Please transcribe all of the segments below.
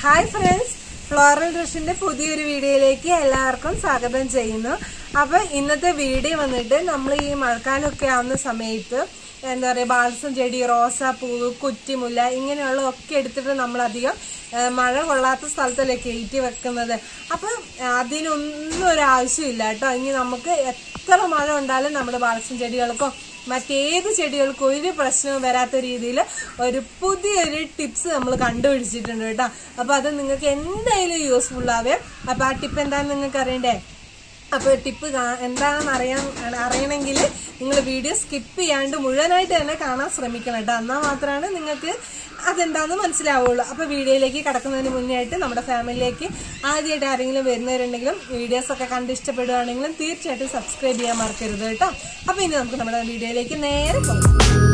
Hi friends floral റഷിന്റെ പുതിയൊരു വീഡിയോയിലേക്ക് എല്ലാവർക്കും സ്വാഗതം ചെയ്യുന്നു അപ്പൊ ഇന്നത്തെ വീഡിയോ വന്നിട്ട് നമ്മൾ ഈ മഴക്കാലമൊക്കെ ആവുന്ന സമയത്ത് എന്താ പറയുക ബാൾസം ചെടി റോസാപ്പൂവ് കുറ്റിമുല്ല ഇങ്ങനെയുള്ള ഒക്കെ എടുത്തിട്ട് നമ്മൾ അധികം ആ, മഴ കൊള്ളാത്ത സ്ഥലത്തല്ലേ കയറ്റി വെക്കുന്നത് അപ്പം അതിനൊന്നും ഒരു ആവശ്യമില്ല കേട്ടോ ഇനി നമുക്ക് എത്ര മഴ ഉണ്ടാലും നമ്മുടെ ബാൾസം ചെടികൾക്കോ മറ്റേത് ചെടികൾക്കും ഒരു പ്രശ്നവും വരാത്ത രീതിയിൽ ഒരു പുതിയൊരു ടിപ്സ് നമ്മൾ കണ്ടുപിടിച്ചിട്ടുണ്ട് കേട്ടോ അപ്പൊ അത് നിങ്ങൾക്ക് എന്തായാലും യൂസ്ഫുൾ ആവേ അപ്പൊ ആ ടിപ്പ് എന്താണെന്ന് നിങ്ങൾക്ക് അറിയണ്ടേ അപ്പോൾ ടിപ്പ് എന്താണെന്ന് അറിയാൻ അറിയണമെങ്കിൽ നിങ്ങൾ വീഡിയോ സ്കിപ്പ് ചെയ്യാണ്ട് മുഴുവനായിട്ട് തന്നെ കാണാൻ ശ്രമിക്കണം കേട്ടോ എന്നാൽ മാത്രമാണ് നിങ്ങൾക്ക് അതെന്താണെന്ന് മനസ്സിലാവുള്ളൂ അപ്പോൾ വീഡിയോയിലേക്ക് കടക്കുന്നതിന് മുന്നേ ആയിട്ട് നമ്മുടെ ഫാമിലിയിലേക്ക് ആദ്യമായിട്ട് ആരെങ്കിലും വരുന്നവരുണ്ടെങ്കിലും വീഡിയോസ് ഒക്കെ കണ്ട് ഇഷ്ടപ്പെടുകയാണെങ്കിലും തീർച്ചയായിട്ടും സബ്സ്ക്രൈബ് ചെയ്യാൻ മറക്കരുത് കേട്ടോ അപ്പോൾ ഇനി നമുക്ക് നമ്മുടെ വീഡിയോയിലേക്ക് നേരെ പോകാം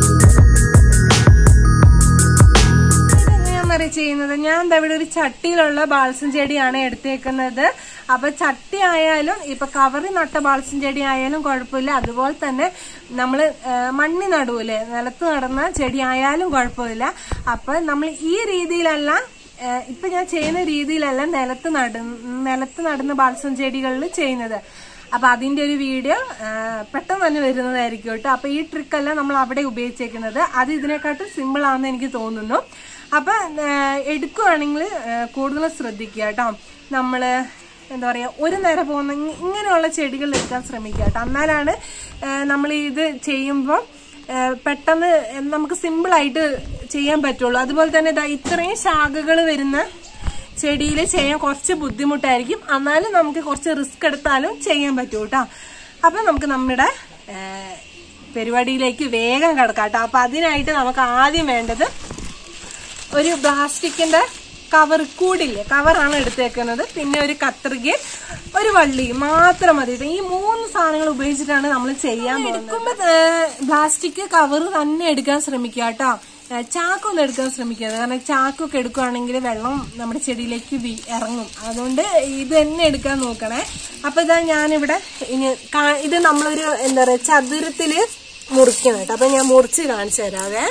എങ്ങനെയാണെന്നറിയ ചെയ്യുന്നത് ഞാൻ ദാ ഇവിടെ ഒരു ചട്ടിയിലുള്ള ബാൾസം ചെടിയാണ് എടുത്തേക്കുന്നത് അപ്പൊ ചട്ടി ആയാലും ഇപ്പൊ കവറിൽ നട്ട ബാൾസം ചെടി ആയാലും കുഴപ്പമില്ല അതുപോലെ തന്നെ നമ്മൾ മണ്ണി നടുവില്ലേ നിലത്ത് നടന്ന ചെടി ആയാലും കുഴപ്പമില്ല അപ്പൊ നമ്മൾ ഈ രീതിയിലല്ല ഏഹ് ഇപ്പൊ ഞാൻ ചെയ്യുന്ന രീതിയിലല്ല നിലത്ത് നട നിലത്ത് നടുന്ന ബാൾസം ചെടികളിൽ ചെയ്യുന്നത് അപ്പൊ അതിന്റെ ഒരു വീഡിയോ ആ, പെട്ടെന്ന് തന്നെ വരുന്നതായിരിക്കും കേട്ടോ അപ്പൊ ഈ ട്രിക്കല്ല നമ്മൾ അവിടെ ഉപയോഗിച്ചേക്കുന്നത് അത് ഇതിനെക്കാട്ടും സിമ്പിൾ ആണെന്ന് എനിക്ക് തോന്നുന്നു അപ്പൊ ആ, എടുക്കുവാണെങ്കിൽ ആ, കൂടുതൽ ശ്രദ്ധിക്കുക കേട്ടോ നമ്മള് എന്താ പറയാ ഒരു നേരം പോകുന്ന ഇ- ഇങ്ങനെയുള്ള ചെടികൾ എടുക്കാൻ ശ്രമിക്കുക കേട്ടോ എന്നാലാണ് നമ്മൾ ഇത് ചെയ്യുമ്പോൾ പെട്ടെന്ന് നമുക്ക് സിമ്പിൾ ആയിട്ട് ചെയ്യാൻ പറ്റുള്ളൂ അതുപോലെ തന്നെ ദാ ഇത്രയും ശാഖകൾ വരുന്ന ചെടിയിൽ ചെയ്യാൻ കുറച്ച് ബുദ്ധിമുട്ടായിരിക്കും എന്നാലും നമുക്ക് കുറച്ച് റിസ്ക് എടുത്താലും ചെയ്യാൻ പറ്റും കേട്ടോ അപ്പൊ നമുക്ക് നമ്മുടെ ആ, പരിപാടിയിലേക്ക് വേഗം കിടക്കാം കേട്ടോ അപ്പൊ അതിനായിട്ട് നമുക്ക് ആദ്യം വേണ്ടത് ഒരു പ്ലാസ്റ്റിക്കിന്റെ കവർ കൂടില്ലേ കവറാണ് എടുത്തേക്കുന്നത് പിന്നെ ഒരു കത്രിക ഒരു വള്ളി മാത്രം മതി ട്ടോ. ഈ മൂന്ന് സാധനങ്ങൾ ഉപയോഗിച്ചിട്ടാണ് നമ്മൾ ചെയ്യാൻ എടുക്കുമ്പോ പ്ലാസ്റ്റിക് കവർ തന്നെ എടുക്കാൻ ശ്രമിക്കുക കേട്ടോ ഏഹ് ചാക്കൊന്നും എടുക്കാൻ ശ്രമിക്കരുത് കാരണം ചാക്കൊക്കെ എടുക്കുവാണെങ്കിൽ വെള്ളം നമ്മുടെ ചെടിയിലേക്ക് വി- ഇറങ്ങും അതുകൊണ്ട് ഇത് തന്നെ എടുക്കാൻ നോക്കണേ അപ്പൊ ഇതാ ഞാനിവിടെ ഇനി കാ- ഇത് നമ്മളൊരു എന്താ പറയാ ചതുരത്തില് മുറിക്കണം കേട്ടോ അപ്പൊ ഞാൻ മുറിച്ച് കാണിച്ചു തരാവേ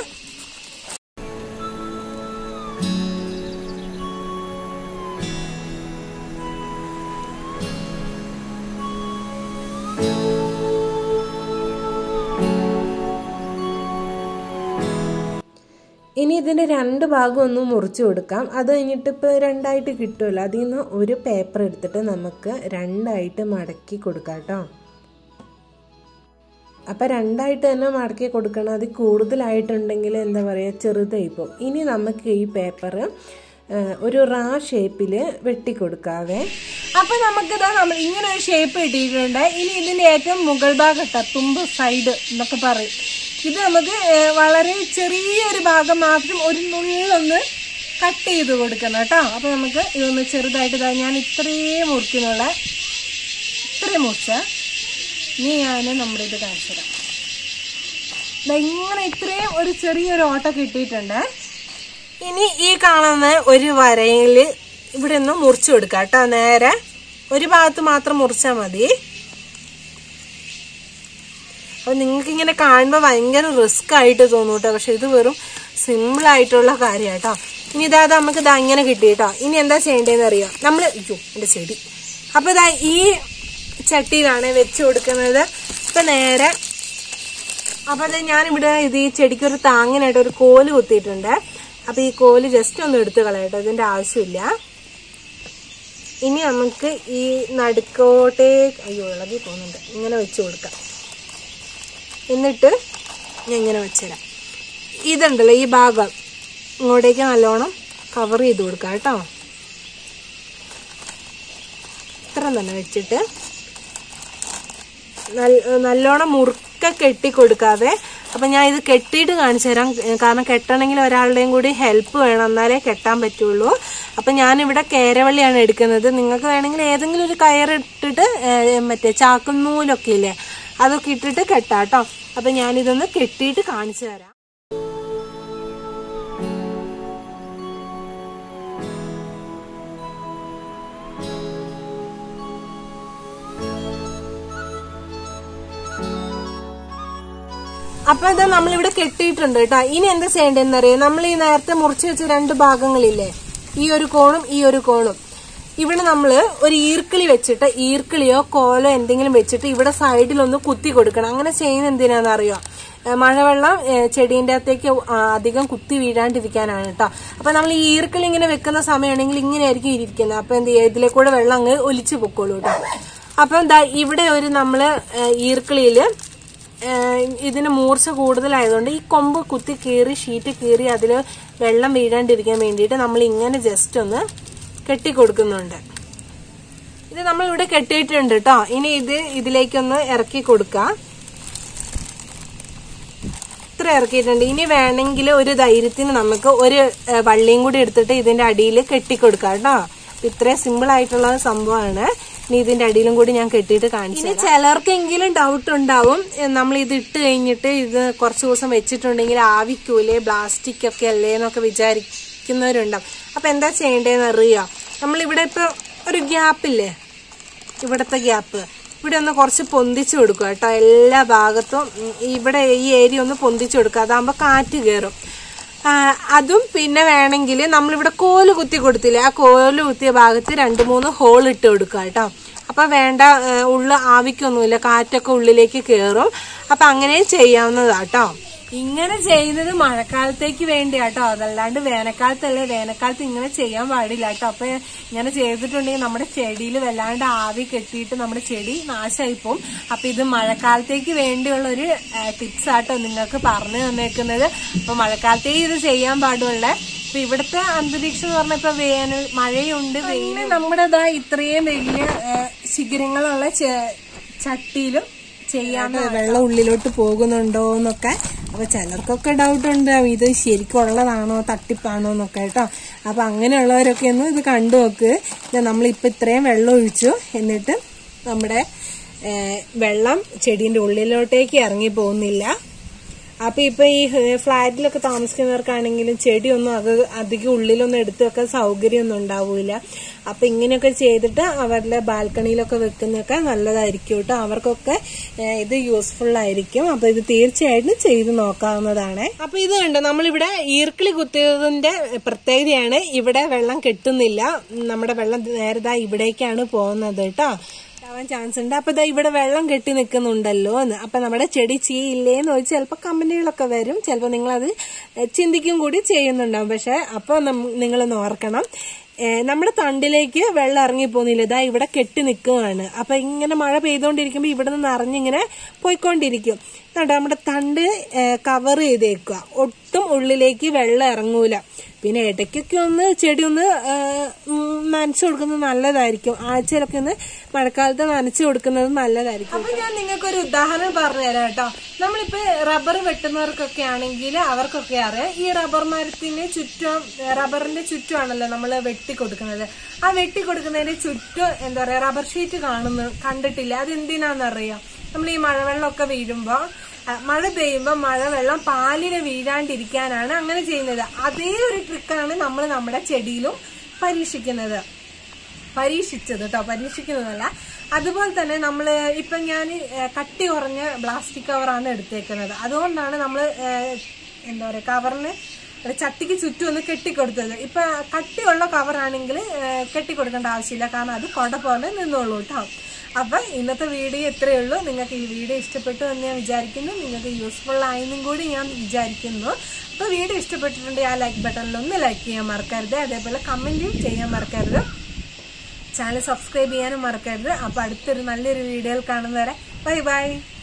ഇനി ഇതിന്റെ രണ്ട് ഭാഗം ഒന്ന് മുറിച്ചു കൊടുക്കാം അത് കഴിഞ്ഞിട്ട് ഇപ്പോൾ രണ്ടായിട്ട് കിട്ടുമല്ലോ അതിൽ നിന്ന് ഒരു പേപ്പർ എടുത്തിട്ട് നമുക്ക് രണ്ടായിട്ട് മടക്കി കൊടുക്കാം കേട്ടോ അപ്പം രണ്ടായിട്ട് തന്നെ മടക്കി കൊടുക്കണം അത് കൂടുതലായിട്ടുണ്ടെങ്കിൽ എന്താ പറയുക ചെറുതായി പോകും ഇനി നമുക്ക് ഈ പേപ്പർ ഒരു റാ ഷേപ്പിൽ വെട്ടിക്കൊടുക്കാവേ അപ്പം നമുക്കിതാ നമ്മൾ ഇങ്ങനെ ഒരു ഷേപ്പ് കിട്ടിയിട്ടുണ്ട് ഇനി ഇതിൻ്റെ ഏറ്റവും മുകൾ ഭാഗം ട്ടോ, തുമ്പ് സൈഡ് എന്നൊക്കെ പറയും ഇത് നമുക്ക് ഏഹ്, വളരെ ചെറിയൊരു ഭാഗം മാത്രം ഒരു നുള്ളൊന്ന് കട്ട് ചെയ്ത് കൊടുക്കണം കേട്ടോ അപ്പം നമുക്ക് ഇതൊന്ന് ചെറുതായിട്ട് ഇതാ ഞാൻ ഇത്രയും മുറിക്കുന്നുള്ള ഇത്രയും മുറിച്ച ഇനി ഞാൻ നമ്മുടെ ഇത് കാണിച്ചു തരാം ദാ ഇങ്ങനെ ഇത്രയും ഒരു ചെറിയൊരു ഓട്ട കിട്ടിയിട്ടുണ്ട് ഇനി ഈ കാണുന്ന ഒരു വരയിൽ ഇവിടെ ഒന്ന് മുറിച്ചു കൊടുക്കാം കേട്ടോ നേരെ ഒരു ഭാഗത്ത് മാത്രം മുറിച്ചാൽ മതി അപ്പൊ നിങ്ങൾക്ക് ഇങ്ങനെ കാണുമ്പോൾ ഭയങ്കര റിസ്ക് ആയിട്ട് തോന്നും കേട്ടോ പക്ഷെ ഇത് വെറും സിമ്പിൾ ആയിട്ടുള്ള കാര്യം കേട്ടോ ഇനി ഇതാ ദാ നമുക്ക് ഇതാ ഇങ്ങനെ കിട്ടി കേട്ടോ ഇനി എന്താ ചെയ്യേണ്ടതെന്ന് അറിയാം നമ്മൾ അയ്യോ എൻ്റെ ചെടി അപ്പൊ ഇതാ ഈ ചട്ടിയിലാണ് വെച്ച് കൊടുക്കുന്നത് ഇപ്പൊ നേരെ അപ്പൊ അത് ഞാനിവിടെ ഇത് ഈ ചെടിക്ക് ഒരു താങ്ങിനായിട്ട് ഒരു കോല് കുത്തിയിട്ടുണ്ട് അപ്പൊ ഈ കോല് ജസ്റ്റ് ഒന്ന് എടുത്ത് കളയട്ടോ ഇതിന്റെ ആവശ്യമില്ല ഇനി നമുക്ക് ഈ നടുക്കോട്ടേ അയ്യോ ഇളകി പോകുന്നുണ്ട് ഇങ്ങനെ വെച്ച് കൊടുക്കാം എന്നിട്ട് ഞാൻ ഇങ്ങനെ വെച്ചുതരാം ഇതുണ്ടല്ലോ ഈ ഭാഗം ഇങ്ങോട്ടേക്ക് നല്ലോണം കവർ ചെയ്ത് കൊടുക്കാം കേട്ടോ ഇത്ര തന്നെ വെച്ചിട്ട് നല്ല- നല്ലോണം മുറുക്ക കെട്ടി കൊടുക്കാതെ അപ്പൊ ഞാൻ ഇത് കെട്ടിയിട്ട് കാണിച്ചു തരാം ഏ, കാരണം കെട്ടണമെങ്കിൽ ഒരാളുടെയും കൂടി ഹെൽപ്പ് വേണം എന്നാലേ കെട്ടാൻ പറ്റുള്ളൂ അപ്പൊ ഞാനിവിടെ കേരവള്ളിയാണ് എടുക്കുന്നത് നിങ്ങൾക്ക് വേണമെങ്കിൽ ഏതെങ്കിലും ഒരു കയറിട്ടിട്ട് ഏ, മറ്റേ ചാക്കും നൂലൊക്കെ ഇല്ലേ അതൊക്കെ ഇട്ടിട്ട് കെട്ടാട്ടോ അപ്പൊ ഞാനിതൊന്ന് കെട്ടിയിട്ട് കാണിച്ചു തരാം അപ്പൊ ഇത് നമ്മളിവിടെ കെട്ടിയിട്ടുണ്ട് കേട്ടോ ഇനി എന്താ ചെയ്യേണ്ടതെന്ന് അറിയാം നമ്മൾ ഈ നേരത്തെ മുറിച്ച് വെച്ച രണ്ട് ഭാഗങ്ങളില്ലേ ഈ ഒരു കോണും ഈ ഒരു കോണും ഇവിടെ നമ്മൾ ഒരു ഈർക്കിളി വെച്ചിട്ട് ഈർക്കിളിയോ കോലോ എന്തെങ്കിലും വെച്ചിട്ട് ഇവിടെ സൈഡിലൊന്ന് കുത്തി കൊടുക്കണം അങ്ങനെ ചെയ്യുന്ന എന്തിനാണെന്ന് അറിയോ ഏഹ് മഴവെള്ളം ഏഹ് ചെടീന്റെ അകത്തേക്ക് ആ, അധികം കുത്തി വീഴാണ്ടിരിക്കാനാണ് കേട്ടോ അപ്പൊ നമ്മൾ ഈ ഈർക്കിളി ഇങ്ങനെ വെക്കുന്ന സമയമാണെങ്കിൽ ഇങ്ങനെ ആയിരിക്കും ഇരിക്കുന്നത് അപ്പൊ എന്ത് ചെയ്യുക ഇതിലെ കൂടെ വെള്ളം അങ്ങ് ഒലിച്ചു പൊക്കോളൂ കേട്ടോ അപ്പൊ എന്താ ഇവിടെ ഒരു നമ്മള് ഏഹ് ഈർക്കിളിയില് ഏഹ് ഇതിന് മൂർച്ച കൂടുതലായതുകൊണ്ട് ഈ കൊമ്പ് കുത്തി കീറി ഷീറ്റ് കീറി അതിൽ വെള്ളം വീഴാണ്ടിരിക്കാൻ വേണ്ടിയിട്ട് നമ്മൾ ഇങ്ങനെ ജസ്റ്റ് ഒന്ന് കെട്ടിക്കൊടുക്കുന്നുണ്ട് ഇത് നമ്മൾ ഇവിടെ കെട്ടിയിട്ടുണ്ട് കേട്ടോ ഇനി ഇത് ഇതിലേക്കൊന്ന് ഇറക്കി കൊടുക്കാം ഇത്ര ഇറക്കിയിട്ടുണ്ട് ഇനി വേണമെങ്കിൽ ഒരു ധൈര്യത്തിന് നമുക്ക് ഒരു ഏഹ്, വള്ളിയും കൂടി എടുത്തിട്ട് ഇതിന്റെ അടിയിൽ കെട്ടിക്കൊടുക്കാം കേട്ടോ അപ്പൊ ഇത്രയും സിമ്പിൾ ആയിട്ടുള്ള സംഭവമാണ് ഇനി ഇതിന്റെ അടിയിലും കൂടി ഞാൻ കെട്ടിയിട്ട് കാണിച്ചു ഇനി ചിലർക്കെങ്കിലും ഡൗട്ട് ഉണ്ടാവും ഏഹ്, നമ്മൾ ഇത് ഇട്ട് കഴിഞ്ഞിട്ട് ഇത് കുറച്ച് ദിവസം വെച്ചിട്ടുണ്ടെങ്കിൽ ആവിക്കൂലേ പ്ലാസ്റ്റിക് ഒക്കെ അല്ലേ എന്നൊക്കെ വിചാരിക്കുന്നവരുണ്ടാവും അപ്പൊ എന്താ ചെയ്യേണ്ടതെന്ന് അറിയാം നമ്മളിവിടെ ഇപ്പൊ ഒരു ഗ്യാപ്പില്ലേ ഇവിടത്തെ ഗ്യാപ്പ് ഇവിടെ ഒന്ന് കുറച്ച് പൊന്തിച്ചു കൊടുക്കുക കേട്ടോ എല്ലാ ഭാഗത്തും ഉം, ഇവിടെ ഈ ഏരിയ ഒന്ന് പൊന്തിച്ചു കൊടുക്കുക അതാകുമ്പോൾ കാറ്റ് കയറും ആ, അതും പിന്നെ വേണമെങ്കിൽ നമ്മളിവിടെ കോല് കുത്തി കൊടുത്തില്ലേ ആ കോല് കുത്തിയ ഭാഗത്ത് രണ്ട് മൂന്ന് ഹോൾ ഇട്ട് കൊടുക്കുക കേട്ടോ അപ്പൊ വേണ്ട ഏ, ഉള്ള ആവിക്കൊന്നുമില്ല കാറ്റൊക്കെ ഉള്ളിലേക്ക് കയറും അപ്പൊ അങ്ങനെ ചെയ്യാവുന്നതാട്ടോ ഇങ്ങനെ ചെയ്യുന്നത് മഴക്കാലത്തേക്ക് വേണ്ടിയാട്ടോ അതല്ലാണ്ട് വേനൽക്കാലത്തല്ലേ വേനൽക്കാലത്ത് ഇങ്ങനെ ചെയ്യാൻ പാടില്ല കേട്ടോ അപ്പൊ ഇങ്ങനെ ചെയ്തിട്ടുണ്ടെങ്കിൽ നമ്മുടെ ചെടിയിൽ വല്ലാണ്ട് ആവി കെട്ടിയിട്ട് നമ്മുടെ ചെടി നാശമായി പോകും അപ്പൊ ഇത് മഴക്കാലത്തേക്ക് വേണ്ടിയുള്ള ഒരു ടിപ്സ് ആട്ടോ നിങ്ങൾക്ക് പറഞ്ഞു തന്നേക്കുന്നത് അപ്പൊ മഴക്കാലത്തേക്ക് ഇത് ചെയ്യാൻ പാടുള്ള ഇപ്പൊ ഇവിടുത്തെ അന്തരീക്ഷം എന്ന് പറഞ്ഞാൽ ഇപ്പൊ വേനൽ മഴയുണ്ട് വെയില് നമ്മുടെ ഇതാ ഇത്രയും വലിയ ഏ, ശിഖരങ്ങളുള്ള ചെ- ചട്ടിയിലും ചെയ്യാന്ന് വെള്ളം ഉള്ളിലോട്ട് പോകുന്നുണ്ടോ എന്നൊക്കെ അപ്പൊ ചിലർക്കൊക്കെ ഡൗട്ട് ഉണ്ടാവും ഇത് ശരിക്കും ഉള്ളതാണോ തട്ടിപ്പാണോ എന്നൊക്കെ കേട്ടോ അപ്പൊ അങ്ങനെയുള്ളവരൊക്കെ ഒന്ന് ഇത് കണ്ടു നോക്ക് ഇത് നമ്മളിപ്പോ ഇത്രയും വെള്ളം ഒഴിച്ചു എന്നിട്ട് നമ്മുടെ ഏഹ്, വെള്ളം ചെടീന്റെ ഉള്ളിലോട്ടേക്ക് ഇറങ്ങി പോകുന്നില്ല അപ്പൊ ഇപ്പൊ ഈ ഹ് ഫ്ലാറ്റിലൊക്കെ താമസിക്കുന്നവർക്കാണെങ്കിലും ചെടിയൊന്നും അത് അധികം ഉള്ളിലൊന്നും എടുത്തു വെക്കാൻ സൗകര്യമൊന്നും ഉണ്ടാവൂല അപ്പൊ ഇങ്ങനെയൊക്കെ ചെയ്തിട്ട് അവരുടെ ബാൽക്കണിയിലൊക്കെ വെക്കുന്നൊക്കെ നല്ലതായിരിക്കും കേട്ടോ അവർക്കൊക്കെ ഏഹ്, ഇത് യൂസ്ഫുൾ ആയിരിക്കും അപ്പൊ ഇത് തീർച്ചയായിട്ടും ചെയ്ത് നോക്കാവുന്നതാണ് അപ്പൊ ഇത് കണ്ടോ നമ്മളിവിടെ ഈർക്കിളി കുത്തിയതിന്റെ പ്രത്യേകതയാണ് ഇവിടെ വെള്ളം കെട്ടുന്നില്ല നമ്മുടെ വെള്ളം നേരതാ ഇവിടേക്കാണ് പോകുന്നത് കേട്ടോ ആവാൻ ചാൻസ് ഉണ്ട് അപ്പൊ ദാ ഇവിടെ വെള്ളം കെട്ടി നിൽക്കുന്നുണ്ടല്ലോ എന്ന് അപ്പൊ നമ്മുടെ ചെടി ചീയില്ലേ എന്ന് ചോദിച്ചാൽ ചിലപ്പോൾ കമന്റുകളൊക്കെ വരും ചിലപ്പോൾ നിങ്ങളത് ചിന്തിക്കും കൂടി ചെയ്യുന്നുണ്ടാവും പക്ഷെ അപ്പോൾ നിങ്ങളൊന്ന് ഓർക്കണം ഏ, നമ്മുടെ തണ്ടിലേക്ക് വെള്ളം ഇറങ്ങി പോകുന്നില്ല ഇതാ ഇവിടെ കെട്ടി നിൽക്കുകയാണ് അപ്പൊ ഇങ്ങനെ മഴ പെയ്തുകൊണ്ടിരിക്കുമ്പോൾ ഇവിടെ നിന്ന് നിറഞ്ഞിങ്ങനെ പോയിക്കൊണ്ടിരിക്കും എന്നിട്ട് നമ്മുടെ തണ്ട് കവർ ചെയ്തേക്കുക ഒട്ടും ഉള്ളിലേക്ക് വെള്ളം ഇറങ്ങൂല പിന്നെ ഇടയ്ക്കൊക്കെ ഒന്ന് ചെടി ഒന്ന് ആ, ഉം, നനച്ചു കൊടുക്കുന്നത് നല്ലതായിരിക്കും ആഴ്ചയിലൊക്കെ ഒന്ന് മഴക്കാലത്ത് നനച്ചു കൊടുക്കുന്നത് നല്ലതായിരിക്കും അപ്പൊ ഞാൻ നിങ്ങൾക്ക് ഒരു ഉദാഹരണം പറഞ്ഞു തരാം കേട്ടോ നമ്മളിപ്പോ റബ്ബർ വെട്ടുന്നവർക്കൊക്കെ ആണെങ്കിൽ അവർക്കൊക്കെ അറിയാം ഈ റബ്ബർ മരത്തിന് ചുറ്റും റബ്ബറിന്റെ ചുറ്റുമാണല്ലോ നമ്മൾ വെട്ടി കൊടുക്കുന്നത് ആ വെട്ടി കൊടുക്കുന്നതിന്റെ ചുറ്റും എന്താ പറയാ റബ്ബർ ഷീറ്റ് കാണുന്നു കണ്ടിട്ടില്ല അത് എന്തിനാണെന്നറിയാം നമ്മൾ ഈ മഴവെള്ളമൊക്കെ വീഴുമ്പോ ആ, മഴ പെയ്യുമ്പോൾ മഴവെള്ളം പാലിന് വീഴാണ്ടിരിക്കാനാണ് അങ്ങനെ ചെയ്യുന്നത് അതേ ഒരു ട്രിക്കാണ് നമ്മൾ നമ്മുടെ ചെടിയിലും പരീക്ഷിക്കുന്നത് പരീക്ഷിച്ചത് കേട്ടോ പരീക്ഷിക്കുന്നതല്ല അതുപോലെ തന്നെ നമ്മൾ ഇപ്പം ഞാൻ കട്ടി കുറഞ്ഞ പ്ലാസ്റ്റിക് കവറാണ് എടുത്തേക്കുന്നത് അതുകൊണ്ടാണ് നമ്മൾ എന്താ പറയുക കവറിന് ഒരു ചട്ടിക്ക് ചുറ്റും ഒന്ന് കെട്ടിക്കൊടുത്തത് ഇപ്പൊ കട്ടിയുള്ള കവറാണെങ്കിൽ കെട്ടിക്കൊടുക്കേണ്ട ആവശ്യമില്ല കാരണം അത് കൊട പോലെ നിന്നോളൂ കേട്ടോ അപ്പൊ ഇന്നത്തെ വീഡിയോ ഇത്രയേ ഉള്ളൂ നിങ്ങൾക്ക് ഈ വീഡിയോ ഇഷ്ടപ്പെട്ടു എന്ന് ഞാൻ വിചാരിക്കുന്നു നിങ്ങൾക്ക് യൂസ്ഫുൾ ആയെന്നും കൂടി ഞാൻ വിചാരിക്കുന്നു അപ്പൊ വീഡിയോ ഇഷ്ടപ്പെട്ടിട്ടുണ്ടെങ്കിൽ ആ ലൈക്ക് ബട്ടണിൽ ഒന്ന് ലൈക്ക് ചെയ്യാൻ മറക്കരുത് അതേപോലെ കമന്റും ചെയ്യാൻ മറക്കരുത് ചാനൽ സബ്സ്ക്രൈബ് ചെയ്യാനും മറക്കരുത് അപ്പൊ അടുത്തൊരു നല്ലൊരു വീഡിയോയിൽ കാണുന്നവരെ ബൈ ബൈ